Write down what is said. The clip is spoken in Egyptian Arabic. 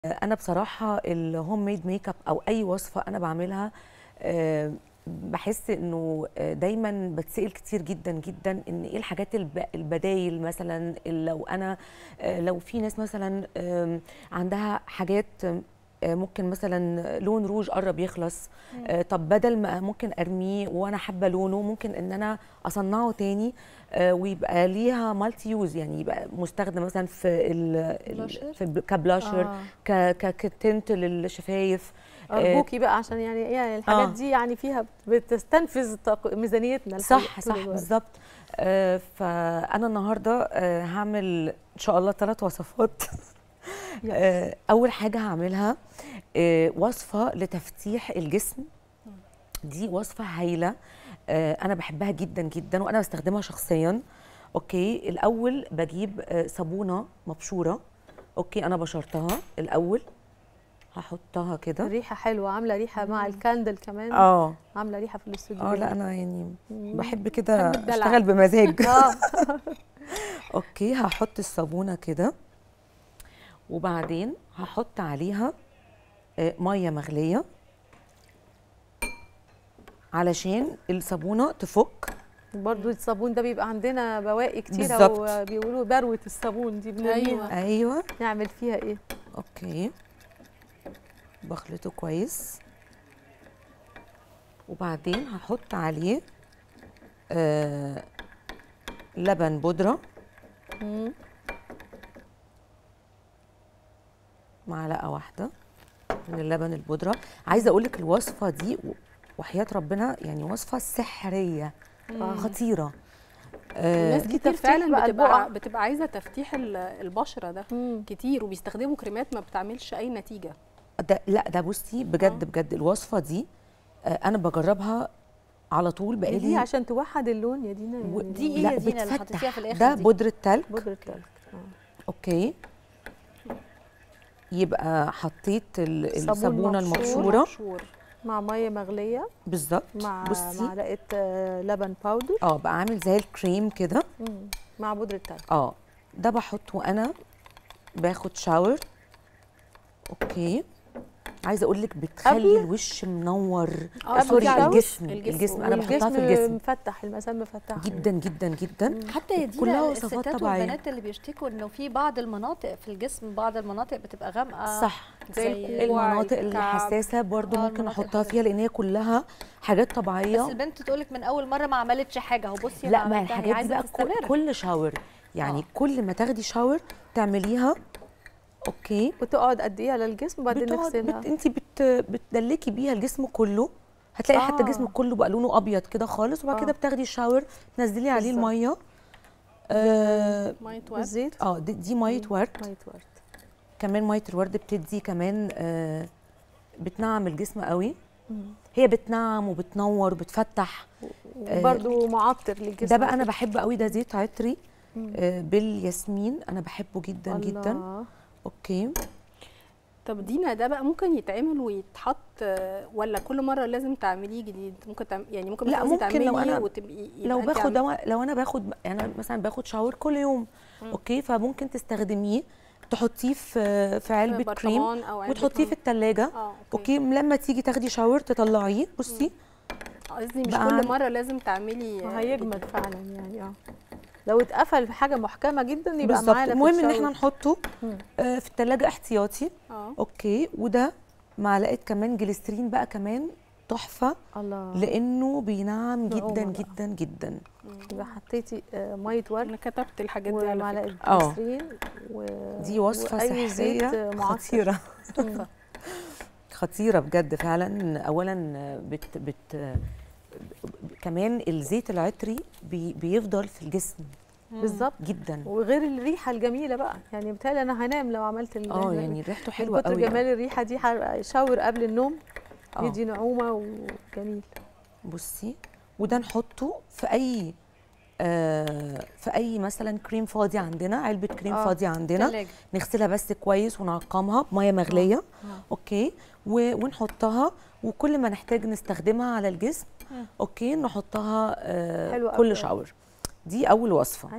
انا بصراحه الهوم ميد ميك اب او اي وصفه انا بعملها آه، بحس انه آه، دايما بتسال كتير جدا جدا ان ايه الحاجات الب- البدايل مثلا لو انا آه، لو في ناس مثلا آم، عندها حاجات آه، ممكن مثلا لون روج قرب يخلص آه، طب بدل ما ممكن ارميه وانا حابه لونه ممكن ان انا اصنعه تاني آه، ويبقى ليها مالتي يوز يعني يبقى مستخدم مثلا في ال بلاشر؟ ال- في ب- كبلاشر آه. ك ك كتنت للشفايف آه، ارجوكي بقى عشان يعني يعني الحاجات آه. دي يعني فيها بتستنفذ طاق- ميزانيتنا الحقيقة صح طول صح الوقت. بالظبط آه، فانا النهارده آه، هعمل ان شاء الله ثلاث وصفات آه، اول حاجه هعملها آه، وصفه لتفتيح الجسم دي وصفه هايله آه، انا بحبها جدا جدا وانا بستخدمها شخصيا اوكي الاول بجيب آه، صابونه مبشوره اوكي انا بشرتها الاول هحطها كده الريحه حلوه عامله ريحه مع الكاندل كمان اه عامله ريحه في الاستوديو اه لا جميلة. انا يعني مم. بحب كده بحب الدلع. اشتغل بمزاج اه اوكي هحط الصابونه كده وبعدين هحط عليها آه، ميه مغليه علشان الصابونه تفك برضو الصابون ده بيبقى عندنا بواقي كتيره بالظبط. وبيقولوا بروه الصابون دي بنرميها ايوه نعمل فيها ايه اوكي بخلطه كويس وبعدين هحط عليه آه لبن بودره مم. معلقه واحده من اللبن البودره عايزه اقول لك الوصفه دي و- وحياه ربنا يعني وصفه سحريه خطيره آه ناس كتير تفتيح فعلا بقى البقع. بتبقى بتبقى عايزه تفتيح ال- البشره ده مم. كتير وبيستخدموا كريمات ما بتعملش اي نتيجه ده لا ده بصي بجد آه. بجد الوصفه دي آه انا بجربها على طول دي بقالي عشان توحد اللون يا دينا و- يعني دي إيه لا يا دينا اللي بتفتح. حطيتيها في الآخر ده دي؟ بودره تلج بودره تلج آه. اوكي يبقى حطيت ال- صابون الصابونه مبشور. المبشوره مبشور مع ميه مغليه بالظبط مع بصي معلقه آه، لبن باودر اه بقى عامل زي الكريم كده مم. مع بودره تلج اه ده بحطه وانا باخد شاور اوكي عايزه اقول لك بتخلي قبل- الوش منور آه، سوري قبل الجسم الجسم. الجسم انا بحطها في والجسم الجسم مفتح المسام مفتحه جدا جدا جدا حتى يا دينا كلها وصفات الستات طبيعية. والبنات اللي بيشتكوا انه في بعض المناطق في الجسم بعض المناطق بتبقى غامقه صح زي الكوع، المناطق الكعب. الحساسه برضو آه، ممكن المناطق احطها الحساسة. فيها لان هي كلها حاجات بس طبيعيه البنت تقولك من اول مره ما عملتش حاجه اهو بصي لا أنا ما عملتها، هي الحاجات دي عايزه بقى كل, تستمر كل شاور يعني آه. كل ما تاخدي شاور تعمليها اوكي بتقعد قد ايه على الجسم وبعدين بتقعد نغسلها بت... انت بت... بتدلكي بيها الجسم كله هتلاقي آه. حتى آه. جسمك كله بقى لونه ابيض كده خالص وبعد آه. كده بتاخدي الشاور تنزلي عليه بالظبط. الميه آه ميه ورد الزيت اه دي, دي ميه ورد ميه ورد كمان ميه الورد بتدي كمان آه بتنعم الجسم قوي مم. هي بتنعم وبتنور وبتفتح وبرده معطر للجسم ده بقى انا بحب قوي ده زيت عطري مم. آه بالياسمين انا بحبه جدا جدا الله. اوكي طب دينا ده بقى ممكن يتعمل ويتحط آه، ولا كل مره لازم تعمليه جديد ممكن تعم... يعني ممكن لا، مثلا ممكن لو تعملي أنا- وتبقي يبقى لو أنت باخد عم- دوا لو انا باخد يعني مثلا باخد شاور كل يوم اوكي فممكن تستخدميه تحطيه في في علبه كريم برطمان او علبة وتحطيه في الثلاجه اه اوكي لما تيجي تاخدي شاور تطلعيه بصي قصدي مش بقى كل عن- مره لازم تعملي آه، هيجمد فعلا يعني اه لو اتقفل في حاجه محكمه جدا يبقى بالظبط معانا في المهم ان الشاور. احنا نحطه مم. آه، في الثلاجه احتياطي اه اوكي وده معلقه كمان جليسترين بقى كمان تحفه الله لانه بينعم جدا نعومة بقى. جدا جدا يبقى حطيتي آه، ميه ورد انا كتبت الحاجات دي على ومعلقه فكره آه. جليسرين و... دي وصفه وأي زيت صحيه معطر. خطيره مم. خطيره بجد فعلا اولا بت بت كمان الزيت العطري بي بيفضل في الجسم بالظبط جدا وغير الريحه الجميله بقى يعني بتهيألي انا هنام لو عملت ال- اه ال- يعني ريحته من حلوه كتر قوي جمال الريحه دي ح- شاور قبل النوم آه. يدي نعومه وجميل بصي وده نحطه في اي آه في اي مثلا كريم فاضي عندنا علبه كريم آه. فاضيه عندنا تلاجة. نغسلها بس كويس ونعقمها بميه مغليه آه. اوكي و- ونحطها وكل ما نحتاج نستخدمها على الجسم مم. اوكي نحطها آه حلوة كل أوي. شاور دي اول وصفه